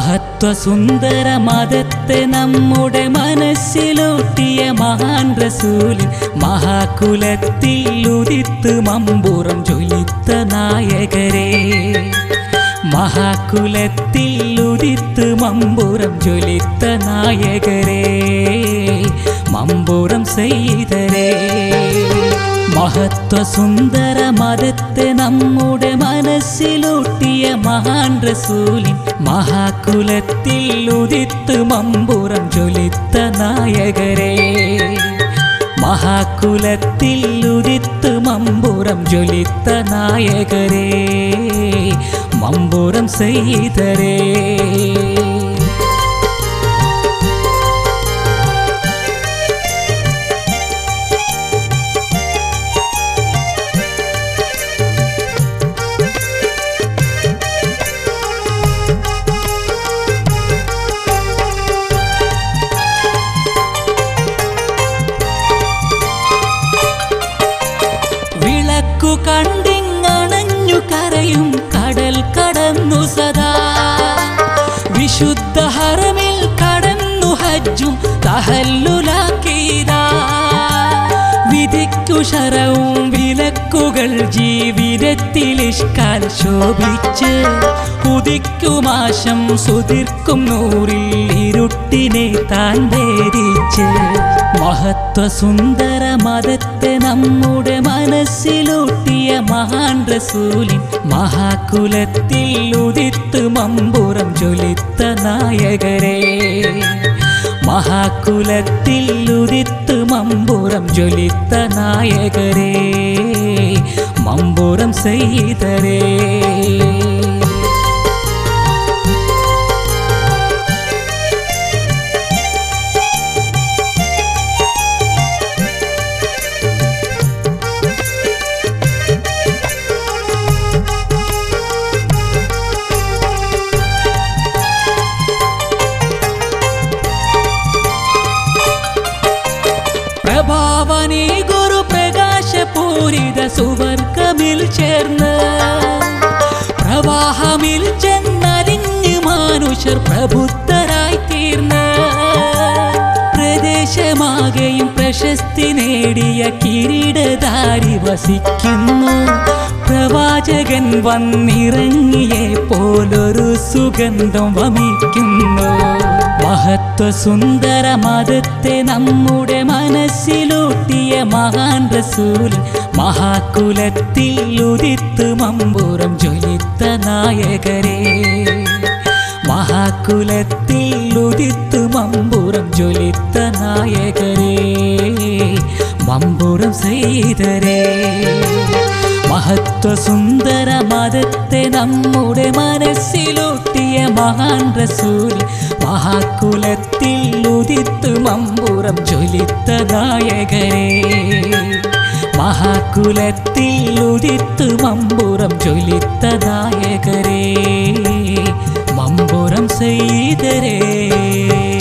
മഹത്വസുന്ദര മതത്തെ നമ്മുടെ മനസ്സിലൂട്ടിയ മഹാൻ റസൂലിൻ മഹാകുലത്തിൽ ഉദിത്ത് മമ്പുറം ജ്വലിത്ത നായകരെ മഹാകുലത്തിൽ ഉദിത്ത് മമ്പുറം ജ്വലിത്ത നായകരെ മമ്പുറം ചെയ്തരേ മഹത്വസുന്ദര മതത്തെ നമ്മുടെ മനസ്സിലൂട്ടിയ മഹാൻ റസൂലിൻ മഹാകുലത്തിൽ ഉദിത്ത് മമ്പുറം ജ്വലിത്ത നായകരെ മഹാകുലത്തിൽ ഉദിത്ത് മമ്പുറം ജ്വലിത്ത നായകരെ മമ്പുറം ചെയ്തരേ വിളക്കു കണ്ടിങ്ങണഞ്ഞു കരയും കടൽ കടന്നു സദാ വിശുദ്ധ ഹറമിൽ കടന്നു ഹജ്ജും തഹല്ലുലാക്കീതാ വിധിക്കു ശരവും വിലക്കുകൾ ജീവിതത്തിൽ ഇഷ്കാൽ ശോഭിച്ച് ഉദിക്കുമാശം സുതിർക്കും നൂറിൽ ഇരുട്ടിനെ താൻ ഭേദിച്ച് മഹത്വസുന്ദര മതത്തെ നമ്മുടെ മനസ്സിലൂട്ടിയ മഹാൻ റസൂലിൻ മഹാകുലത്തിൽ ഉദിത്ത് മമ്പുറം ജ്വലിത്ത നായകരെ മഹാകുലത്തിൽ ഉദിത്ത് മമ്പുറം ജ്വലിത്ത നായകരെ മമ്പുറം ചെയ്തരേ പ്രഭാവനീ ഗുരു പ്രകാശപൂരിത സുവർഗമിൽ ചേർന്ന് പ്രവാഹമിൽ ചെന്നലിഞ്ഞ് മാനുഷർ പ്രബുദ്ധരായി തീർന്ന് പ്രദേശമാകെയും പ്രശസ്തി നേടിയ കിരീടധാരി വസിക്കുന്നു പ്രവാചകൻ വന്നിറങ്ങിയെ പോലൊരു സുഗന്ധം വമിക്കുന്നു മഹത്വസുന്ദര മതത്തെ നമ്മുടെ മനസ്സിലൂട്ടിയ മഹാൻ റസൂൽ മഹാകുലത്തിൽ ഉദിത്ത് മമ്പുറം ജ്വലിത്ത നായകരെ മഹാകുലത്തിൽ ഉദിത്ത് മമ്പുറം ജ്വലിത്ത നായകരെ മമ്പുറം ചെയ്തരേ മഹത്വസുന്ദര മതത്തെ നമ്മുടെ മനസ്സിലൂട്ടിയ മഹാൻ റസൂൽ മഹാകുലത്തിൽ ഉദിത്ത് മമ്പുറം ജ്വലിത്ത നായകരെ മഹാകുലത്തിൽ ഉദിത്ത് മമ്പുറം ജ്വലിത്ത നായകരെ മമ്പുറം ചെയ്തരേ